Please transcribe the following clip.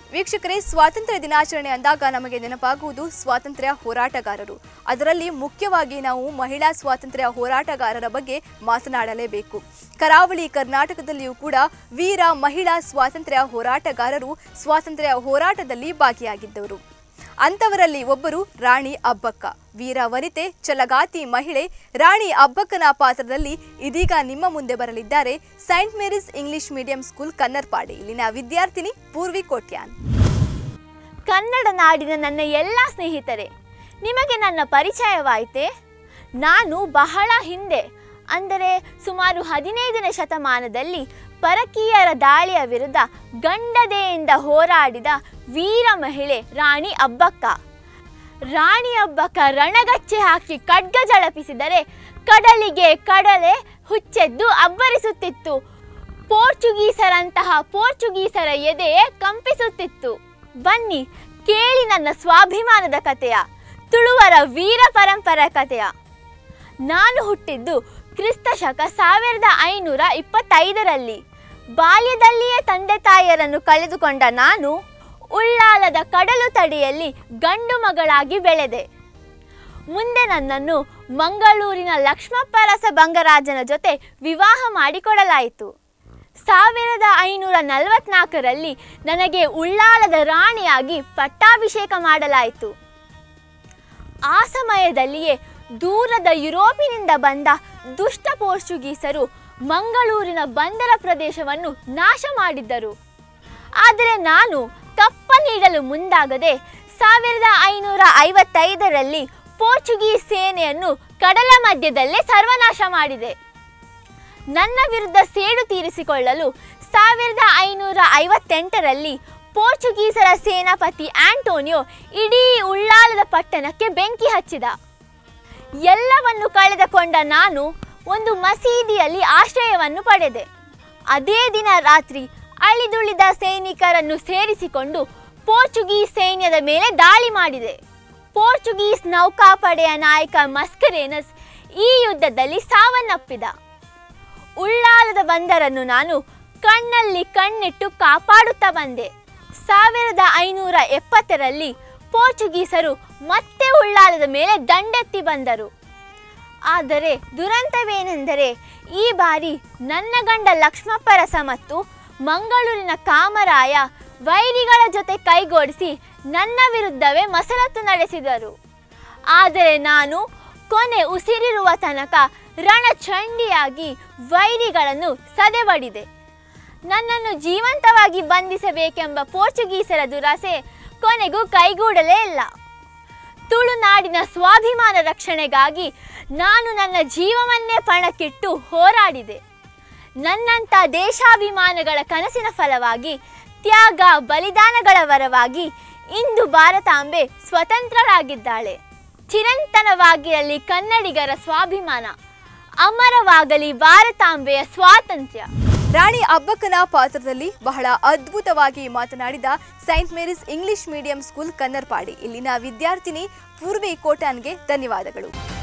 ವೀಕ್ಷಕರೇ ಸ್ವಾತಂತ್ರ್ಯ ದಿನಾಚರಣೆ ಅಂದಾಗ ನಮಗೆ ನೆನಪಾಗುವುದು ಸ್ವಾತಂತ್ರ್ಯ ಹೋರಾಟಗಾರರು ಅದರಲ್ಲಿ ಮುಖ್ಯವಾಗಿ ನಾವು ಮಹಿಳಾ ಸ್ವಾತಂತ್ರ್ಯ ಹೋರಾಟಗಾರರ ಬಗ್ಗೆ ಮಾತನಾಡಲೇಬೇಕು ಕರಾವಳಿ ಕರ್ನಾಟಕದಲ್ಲಿಯೂ ಕೂಡ ವೀರ ಮಹಿಳಾ ಸ್ವಾತಂತ್ರ್ಯ ಹೋರಾಟಗಾರರು ಸ್ವಾತಂತ್ರ್ಯ ಹೋರಾಟದಲ್ಲಿ ಭಾಗಿಯಾಗಿದ್ದವರು ಅಂಥವರಲ್ಲಿ ಒಬ್ಬರು ರಾಣಿ ಅಬ್ಬಕ್ಕ ವೀರ ವನಿತೆ ಛಲಗಾತಿ ಮಹಿಳೆ ರಾಣಿ ಅಬ್ಬಕ್ಕನ ಪಾತ್ರದಲ್ಲಿ ಇದೀಗ ನಿಮ್ಮ ಮುಂದೆ ಬರಲಿದ್ದಾರೆ Saint Mary's English medium school Kannarpadi ಇಲ್ಲಿನ ವಿದ್ಯಾರ್ಥಿನಿ ಪೂರ್ವಿ ಕೋಟ್ಯಾನ್ ಕನ್ನಡ ನಾಡಿನ ನನ್ನ ಎಲ್ಲ ಸ್ನೇಹಿತರೆ ನಿಮಗೆ ನನ್ನ ಪರಿಚಯವಾಯಿತೆ ನಾನು ಬಹಳ ಹಿಂದೆ ಅಂದರೆ ಸುಮಾರು ಹದಿನೈದನೇ ಶತಮಾನದಲ್ಲಿ ಪರಕೀಯರ ದಾಳಿಯ ವಿರುದ್ಧ ಗಂಡದೆಯಿಂದ ಹೋರಾಡಿದ ವೀರ ಮಹಿಳೆ ರಾಣಿ ಅಬ್ಬಕ್ಕ ರಾಣಿ ಅಬ್ಬಕ್ಕ ರಣಗಚ್ಚೆ ಹಾಕಿ ಖಡ್ಗ ಜಳಪಿಸಿದರೆ ಕಡಲಿಗೆ ಕಡಲೆ ಹುಚ್ಚೆದ್ದು ಅಬ್ಬರಿಸುತ್ತಿತ್ತು ಪೋರ್ಚುಗೀಸರಂತಹ ಪೋರ್ಚುಗೀಸರ ಎದೆಯೇ ಕಂಪಿಸುತ್ತಿತ್ತು ಬನ್ನಿ ಕೇಳಿ ನನ್ನ ಸ್ವಾಭಿಮಾನದ ಕಥೆಯ ತುಳುವರ ವೀರ ಪರಂಪರೆ ಕಥೆಯ ನಾನು ಹುಟ್ಟಿದ್ದು ಕ್ರಿಸ್ತ ಶಕ ಸಾವಿರದ ಐನೂರ ಇಪ್ಪತ್ತೈದರಲ್ಲಿ ಬಾಲ್ಯದಲ್ಲಿಯೇ ತಂದೆ ತಾಯಿಯರನ್ನು ಕಳೆದುಕೊಂಡ ನಾನು ಉಳ್ಳಾಲದ ಕಡಲು ತಡಿಯಲ್ಲಿ ಗಂಡು ಮಗಳಾಗಿ ಬೆಳೆದೆ ಮುಂದೆ ನನ್ನನ್ನು ಮಂಗಳೂರಿನ ಲಕ್ಷ್ಮಪ್ಪರಸ ಬಂಗರಾಜನ ಜೊತೆ ವಿವಾಹ ಮಾಡಿಕೊಡಲಾಯಿತು ಸಾವಿರದ ಐನೂರ ನಲವತ್ನಾಲ್ಕರಲ್ಲಿ ನನಗೆ ಉಳ್ಳಾಲದ ರಾಣಿಯಾಗಿ ಪಟ್ಟಾಭಿಷೇಕ ಮಾಡಲಾಯಿತು ಆ ಸಮಯದಲ್ಲಿಯೇ ದೂರದ ಯುರೋಪಿನಿಂದ ಬಂದ ದುಷ್ಟ ಪೋರ್ಚುಗೀಸರು ಮಂಗಳೂರಿನ ಬಂದರ ಪ್ರದೇಶವನ್ನು ನಾಶ ಮಾಡಿದ್ದರು ಆದರೆ ನಾನು ಕಪ್ಪ ನೀಡಲು ಮುಂದಾಗದೆ ಸಾವಿರದ ಐನೂರ ಐವತ್ತೈದರಲ್ಲಿ ಪೋರ್ಚುಗೀಸ್ ಸೇನೆಯನ್ನು ಕಡಲ ಮಧ್ಯದಲ್ಲೇ ಸರ್ವನಾಶ ಮಾಡಿದೆ ನನ್ನ ವಿರುದ್ಧ ಸೇಡು ತೀರಿಸಿಕೊಳ್ಳಲು ಸಾವಿರದ ಐನೂರ ಐವತ್ತೆಂಟರಲ್ಲಿ ಪೋರ್ಚುಗೀಸರ ಸೇನಾಪತಿ ಆಂಟೋನಿಯೋ ಇಡೀ ಉಳ್ಳಾಲದ ಪಟ್ಟಣಕ್ಕೆ ಬೆಂಕಿ ಹಚ್ಚಿದ ಎಲ್ಲವನ್ನು ಕಳೆದುಕೊಂಡ ನಾನು ಒಂದು ಮಸೀದಿಯಲ್ಲಿ ಆಶ್ರಯವನ್ನು ಪಡೆದೆ ಅದೇ ದಿನ ರಾತ್ರಿ ಅಳಿದುಳಿದ ಸೈನಿಕರನ್ನು ಸೇರಿಸಿಕೊಂಡು ಪೋರ್ಚುಗೀಸ್ ಸೈನ್ಯದ ಮೇಲೆ ದಾಳಿ ಮಾಡಿದೆ ಪೋರ್ಚುಗೀಸ್ ನೌಕಾಪಡೆಯ ನಾಯಕ ಮಸ್ಕರೇನಸ್ ಈ ಯುದ್ಧದಲ್ಲಿ ಸಾವನ್ನಪ್ಪಿದ ಉಳ್ಳಾಲದ ಬಂದರನ್ನು ನಾನು ಕಣ್ಣಲ್ಲಿ ಕಣ್ಣಿಟ್ಟು ಕಾಪಾಡುತ್ತಾ ಬಂದೆ ಸಾವಿರದ ಐನೂರ ಎಪ್ಪತ್ತರಲ್ಲಿ ಪೋರ್ಚುಗೀಸರು ಮತ್ತೆ ಉಳ್ಳಾಲದ ಮೇಲೆ ದಂಡೆತ್ತಿ ಬಂದರು ಆದರೆ ದುರಂತವೇನೆಂದರೆ ಈ ಬಾರಿ ನನ್ನ ಗಂಡ ಲಕ್ಷ್ಮಪ್ಪರಸ ಮತ್ತು ಮಂಗಳೂರಿನ ಕಾಮರಾಯ ವೈರಿಗಳ ಜೊತೆ ಕೈಗೂಡಿಸಿ ನನ್ನ ವಿರುದ್ಧವೇ ಮಸರತ್ತು ನಡೆಸಿದರು ಆದರೆ ನಾನು ಕೊನೆ ಉಸಿರಿರುವ ತನಕ ರಣಚಂಡಿಯಾಗಿ ವೈರಿಗಳನ್ನು ಸದೆಬಡಿದೆ ನನ್ನನ್ನು ಜೀವಂತವಾಗಿ ಬಂಧಿಸಬೇಕೆಂಬ ಪೋರ್ಚುಗೀಸರ ದುರಾಸೆ ಕೊನೆಗೂ ಕೈಗೂಡಲೇ ಇಲ್ಲ ತುಳುನಾಡಿನ ಸ್ವಾಭಿಮಾನ ರಕ್ಷಣೆಗಾಗಿ ನಾನು ನನ್ನ ಜೀವವನ್ನೇ ಪಣಕ್ಕಿಟ್ಟು ಹೋರಾಡಿದೆ ನನ್ನಂಥ ದೇಶಾಭಿಮಾನಗಳ ಕನಸಿನ ಫಲವಾಗಿ ತ್ಯಾಗ ಬಲಿದಾನಗಳ ವರವಾಗಿ ಇಂದು ಭಾರತಾಂಬೆ ಸ್ವತಂತ್ರರಾಗಿದ್ದಾಳೆ ಚಿರಂತನವಾಗಿರಲಿ ಕನ್ನಡಿಗರ ಸ್ವಾಭಿಮಾನ ಅಮರವಾಗಲಿ ಭಾರತಾಂಬೆಯ ಸ್ವಾತಂತ್ರ್ಯ ರಾಣಿ ಅಬ್ಬಕ್ಕನ ಪಾತ್ರದಲ್ಲಿ ಬಹಳ ಅದ್ಭುತವಾಗಿ ಮಾತನಾಡಿದ Saint Mary's English medium school Kannarpadi ಇಲ್ಲಿನ ವಿದ್ಯಾರ್ಥಿನಿ ಪೂರ್ವಿ ಕೋಟಾನ್ಗೆ ಧನ್ಯವಾದಗಳು